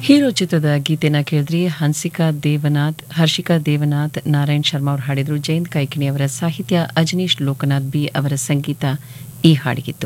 hero ಚಿತ್ರದ ಗೀತೆನ ಕೇಳಿದ್ರಿ ಹನ್ಸಿಕಾ ದೇವನಾಥ್ ಹರ್ಷಿಕಾ ದೇವನಾಥ್ ನಾರಾಯಣ್ ಶರ್ಮಾ ಅವರು ಹಾಡಿದ್ರು ಜಯಂತ್ ಕೈಕಿಣಿ ಅವರ ಸಾಹಿತ್ಯ ಅಜನೀಶ್ ಲೋಕನಾಥ್ ಬಿ ಅವರ ಸಂಗೀತ ಈ ಹಾಡಿಗಿತ್ತು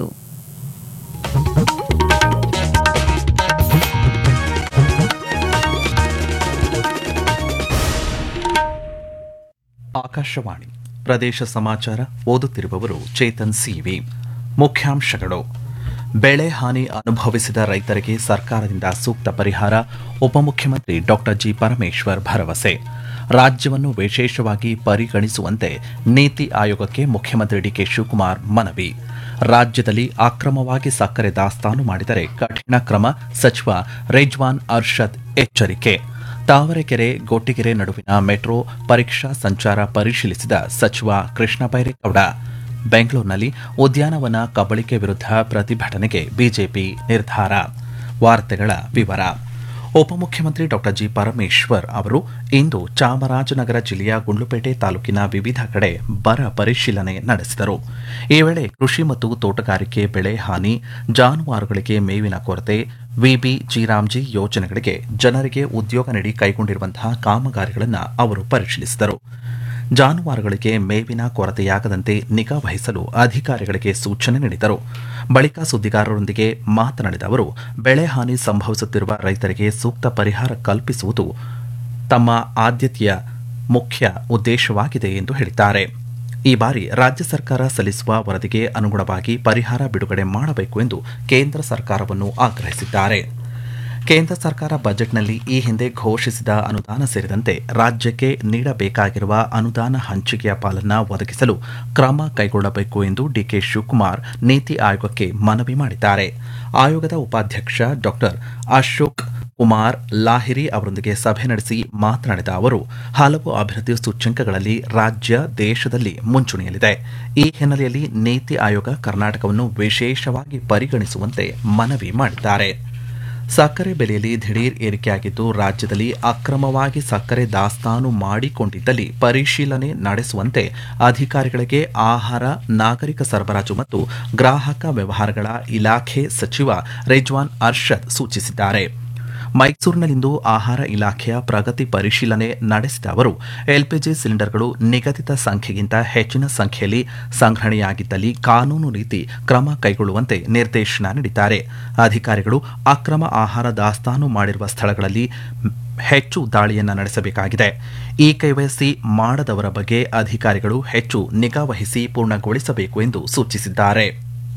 ಆಕಾಶವಾಣಿ ಪ್ರದೇಶ ಸಮಾಚಾರ ಓದುತ್ತಿರುವವರು ಚೇತನ್ ಸಿವಿ ಮುಖ್ಯಾಂಶಗಳು ಬೆಳೆ ಹಾನಿ ಅನುಭವಿಸಿದ ರೈತರಿಗೆ ಸರ್ಕಾರದಿಂದ ಸೂಕ್ತ ಪರಿಹಾರ ಉಪಮುಖ್ಯಮಂತ್ರಿ ಡಾಕ್ಟರ್ ಜಿ ಪರಮೇಶ್ವರ್ ಭರವಸೆ ರಾಜ್ಯವನ್ನು ವಿಶೇಷವಾಗಿ ಪರಿಗಣಿಸುವಂತೆ ನೀತಿ ಆಯೋಗಕ್ಕೆ ಮುಖ್ಯಮಂತ್ರಿ ಡಿಕೆ ಶಿವಕುಮಾರ್ ಮನವಿ ರಾಜ್ಯದಲ್ಲಿ ಅಕ್ರಮವಾಗಿ ಸಕ್ಕರೆ ದಾಸ್ತಾನು ಮಾಡಿದರೆ ಕಠಿಣ ಕ್ರಮ ಸಚಿವ ರೇಜ್ವಾನ್ ಅರ್ಷದ್ ಎಚ್ಚರಿಕೆ ತಾವರೆಕೆರೆ ಗೊಟ್ಟಿಗೆರೆ ನಡುವಿನ ಮೆಟ್ರೋ ಪರೀಕ್ಷಾ ಸಂಚಾರ ಪರಿಶೀಲಿಸಿದ ಸಚಿವ ಕೃಷ್ಣ ಬೈರೇಗೌಡ ಬೆಂಗಳೂರಿನಲ್ಲಿ ಉದ್ಯಾನವನ ಕಬಳಿಕೆ ವಿರುದ್ಧ ಪ್ರತಿಭಟನೆಗೆ ಬಿಜೆಪಿ ನಿರ್ಧಾರ ವಾರ್ತೆಗಳ ವಿವರ ಉಪಮುಖ್ಯಮಂತ್ರಿ ಡಾಕ್ಟರ್ ಜಿ ಪರಮೇಶ್ವರ್ ಅವರು ಇಂದು ಚಾಮರಾಜನಗರ ಜಿಲ್ಲೆಯ ಗುಂಡ್ಲುಪೇಟೆ ತಾಲೂಕಿನ ವಿವಿಧ ಕಡೆ ಬರ ಪರಿಶೀಲನೆ ನಡೆಸಿದರು ಈ ವೇಳೆ ಕೃಷಿ ಮತ್ತು ತೋಟಗಾರಿಕೆ ಬೆಳೆ ಹಾನಿ ಜಾನುವಾರುಗಳಿಗೆ ಮೇವಿನ ಕೊರತೆ ವಿಬಿ ಜಿರಾಮ್ಜಿ ಯೋಜನೆಗಳಿಗೆ ಜನರಿಗೆ ಉದ್ಯೋಗ ನೀಡಿ ಕೈಗೊಂಡಿರುವಂತಹ ಕಾಮಗಾರಿಗಳನ್ನು ಅವರು ಪರಿಶೀಲಿಸಿದರು ಜಾನುವಾರುಗಳಿಗೆ ಮೇವಿನ ಕೊರತೆಯಾಗದಂತೆ ನಿಗಾ ವಹಿಸಲು ಅಧಿಕಾರಿಗಳಿಗೆ ಸೂಚನೆ ನೀಡಿದರು ಬಳಿಕ ಸುದ್ದಿಗಾರರೊಂದಿಗೆ ಮಾತನಾಡಿದ ಅವರು ಬೆಳೆ ಹಾನಿ ಸಂಭವಿಸುತ್ತಿರುವ ರೈತರಿಗೆ ಸೂಕ್ತ ಪರಿಹಾರ ಕಲ್ಪಿಸುವುದು ತಮ್ಮ ಆದ್ಯತೆಯ ಮುಖ್ಯ ಉದ್ದೇಶವಾಗಿದೆ ಎಂದು ಹೇಳಿದ್ದಾರೆ ಈ ಬಾರಿ ರಾಜ್ಯ ಸರ್ಕಾರ ಸಲ್ಲಿಸುವ ವರದಿಗೆ ಅನುಗುಣವಾಗಿ ಪರಿಹಾರ ಬಿಡುಗಡೆ ಮಾಡಬೇಕು ಎಂದು ಕೇಂದ್ರ ಸರ್ಕಾರವನ್ನು ಆಗ್ರಹಿಸಿದ್ದಾರೆ ಕೇಂದ್ರ ಸರ್ಕಾರ ಬಜೆಟ್ನಲ್ಲಿ ಈ ಹಿಂದೆ ಘೋಷಿಸಿದ ಅನುದಾನ ಸೇರಿದಂತೆ ರಾಜ್ಯಕ್ಕೆ ನೀಡಬೇಕಾಗಿರುವ ಅನುದಾನ ಹಂಚಿಕೆಯ ಪಾಲನ್ನ ಒದಗಿಸಲು ಕ್ರಮ ಕೈಗೊಳ್ಳಬೇಕು ಎಂದು ಡಿಕೆ ಶಿವಕುಮಾರ್ ನೀತಿ ಆಯೋಗಕ್ಕೆ ಮನವಿ ಮಾಡಿದ್ದಾರೆ ಆಯೋಗದ ಉಪಾಧ್ಯಕ್ಷ ಡಾಕ್ಟರ್ ಅಶೋಕ್ ಕುಮಾರ್ ಲಾಹಿರಿ ಅವರೊಂದಿಗೆ ಸಭೆ ನಡೆಸಿ ಮಾತನಾಡಿದ ಅವರು ಹಲವು ಅಭಿವೃದ್ಧಿ ಸೂಚ್ಯಂಕಗಳಲ್ಲಿ ರಾಜ್ಯ ದೇಶದಲ್ಲಿ ಮುಂಚೂಣಿಯಲ್ಲಿದೆ ಈ ಹಿನ್ನೆಲೆಯಲ್ಲಿ ನೀತಿ ಆಯೋಗ ಕರ್ನಾಟಕವನ್ನು ವಿಶೇಷವಾಗಿ ಪರಿಗಣಿಸುವಂತೆ ಮನವಿ ಮಾಡಿದ್ದಾರೆ ಸಕ್ಕರೆ ಬೆಲೆಯಲ್ಲಿ ದಿಢೀರ್ ಏರಿಕೆಯಾಗಿದ್ದು ರಾಜ್ಯದಲ್ಲಿ ಅಕ್ರಮವಾಗಿ ಸಕ್ಕರೆ ದಾಸ್ತಾನು ಮಾಡಿಕೊಂಡಿದ್ದಲ್ಲಿ ಪರಿಶೀಲನೆ ನಡೆಸುವಂತೆ ಅಧಿಕಾರಿಗಳಿಗೆ ಆಹಾರ ನಾಗರಿಕ ಸರಬರಾಜು ಮತ್ತು ಗ್ರಾಹಕ ವ್ಯವಹಾರಗಳ ಇಲಾಖೆ ಸಚಿವ ರೇಜ್ವಾನ್ ಅರ್ಷದ್ ಸೂಚಿಸಿದ್ದಾರೆ ಮೈಸೂರಿನಲ್ಲಿಂದು ಆಹಾರ ಇಲಾಖೆಯ ಪ್ರಗತಿ ಪರಿಶೀಲನೆ ನಡೆಸಿದ ಅವರು ಎಲ್ಪಿಜಿ ಸಿಲಿಂಡರ್ಗಳು ನಿಗದಿತ ಸಂಖ್ಯೆಗಿಂತ ಹೆಚ್ಚಿನ ಸಂಖ್ಯೆಯಲ್ಲಿ ಸಂಗ್ರಹಣೆಯಾಗಿದ್ದಲ್ಲಿ ಕಾನೂನು ರೀತಿ ಕ್ರಮ ಕೈಗೊಳ್ಳುವಂತೆ ನಿರ್ದೇಶನ ನೀಡಿದ್ದಾರೆ ಅಧಿಕಾರಿಗಳು ಅಕ್ರಮ ಆಹಾರ ದಾಸ್ತಾನು ಮಾಡಿರುವ ಸ್ಥಳಗಳಲ್ಲಿ ಹೆಚ್ಚು ದಾಳಿಯನ್ನು ನಡೆಸಬೇಕಾಗಿದೆ ಈ ಕೆವೈಸಿ ಮಾಡದವರ ಬಗ್ಗೆ ಅಧಿಕಾರಿಗಳು ಹೆಚ್ಚು ನಿಗಾವಹಿಸಿ ಪೂರ್ಣಗೊಳಿಸಬೇಕು ಎಂದು ಸೂಚಿಸಿದ್ದಾರೆ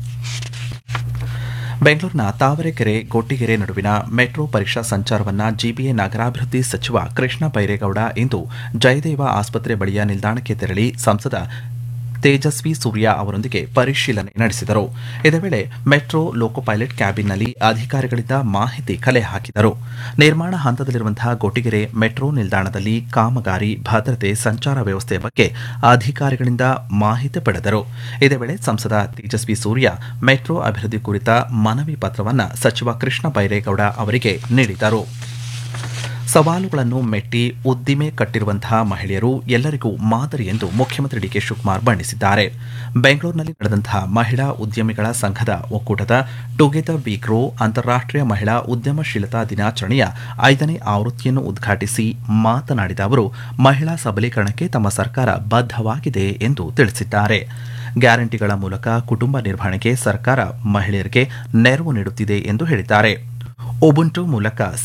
ಬೆಂಗಳೂರಿನ ತಾವರೆಕೆರೆ ಗೊಟ್ಟಿಗೆರೆ ನಡುವಿನ ಮೆಟ್ರೋ ಪರೀಕ್ಷಾ ಸಂಚಾರವನ್ನು ಜಿಬಿಎ ನಗರಾಭಿವೃದ್ಧಿ ಸಚಿವ ಕೃಷ್ಣ ಬೈರೇಗೌಡ ಇಂದು ಜಯದೇವ ಆಸ್ಪತ್ರೆ ಬಳಿಯ ನಿಲ್ದಾಣಕ್ಕೆ ತೆರಳಿ ಸಂಸದ ತೇಜಸ್ವಿ ಸೂರ್ಯ ಅವರೊಂದಿಗೆ ಪರಿಶೀಲನೆ ನಡೆಸಿದರು ಇದೇ ವೇಳೆ ಮೆಟ್ರೋ ಲೋಕೋ ಪೈಲಟ್ ಕ್ಯಾಬಿನ್ನಲ್ಲಿ ಅಧಿಕಾರಿಗಳಿಂದ ಮಾಹಿತಿ ಕಲೆ ಹಾಕಿದರು ನಿರ್ಮಾಣ ಹಂತದಲ್ಲಿರುವಂತಹ ಗೊಟ್ಟಿಗೆರೆ ಮೆಟ್ರೋ ನಿಲ್ದಾಣದಲ್ಲಿ ಕಾಮಗಾರಿ ಭದ್ರತೆ ಸಂಚಾರ ವ್ಯವಸ್ಥೆಯ ಬಗ್ಗೆ ಅಧಿಕಾರಿಗಳಿಂದ ಮಾಹಿತಿ ಪಡೆದರು ಇದೇ ವೇಳೆ ಸಂಸದ ತೇಜಸ್ವಿ ಸೂರ್ಯ ಮೆಟ್ರೋ ಅಭಿವೃದ್ಧಿ ಕುರಿತ ಮನವಿ ಪತ್ರವನ್ನು ಸಚಿವ ಕೃಷ್ಣ ಬೈರೇಗೌಡ ಅವರಿಗೆ ನೀಡಿದರು ಸವಾಲುಗಳನ್ನು ಮೆಟ್ಟಿ ಉದ್ದಿಮೆ ಕಟ್ಟಿರುವಂತಹ ಮಹಿಳೆಯರು ಎಲ್ಲರಿಗೂ ಮಾದರಿ ಎಂದು ಮುಖ್ಯಮಂತ್ರಿ ಡಿಕೆ ಶಿವಕುಮಾರ್ ಬಣ್ಣಿಸಿದ್ದಾರೆ ಬೆಂಗಳೂರಿನಲ್ಲಿ ನಡೆದಂತಹ ಮಹಿಳಾ ಉದ್ಯಮಿಗಳ ಸಂಘದ ಒಕ್ಕೂಟದ ಟುಗೆದರ್ ವಿ ಗ್ರೋ ಅಂತಾರಾಷ್ಟೀಯ ಮಹಿಳಾ ಉದ್ಯಮಶೀಲತಾ ದಿನಾಚರಣೆಯ ಐದನೇ ಆವೃತ್ತಿಯನ್ನು ಉದ್ಘಾಟಿಸಿ ಮಾತನಾಡಿದ ಅವರು ಮಹಿಳಾ ಸಬಲೀಕರಣಕ್ಕೆ ತಮ್ಮ ಸರ್ಕಾರ ಬದ್ಧವಾಗಿದೆ ಎಂದು ತಿಳಿಸಿದ್ದಾರೆ ಗ್ಯಾರಂಟಿಗಳ ಮೂಲಕ ಕುಟುಂಬ ನಿರ್ವಹಣೆಗೆ ಸರ್ಕಾರ ಮಹಿಳೆಯರಿಗೆ ನೆರವು ನೀಡುತ್ತಿದೆ ಎಂದು ಹೇಳಿದ್ದಾರೆ ಒಬುಂಟು ಮೂಲಕ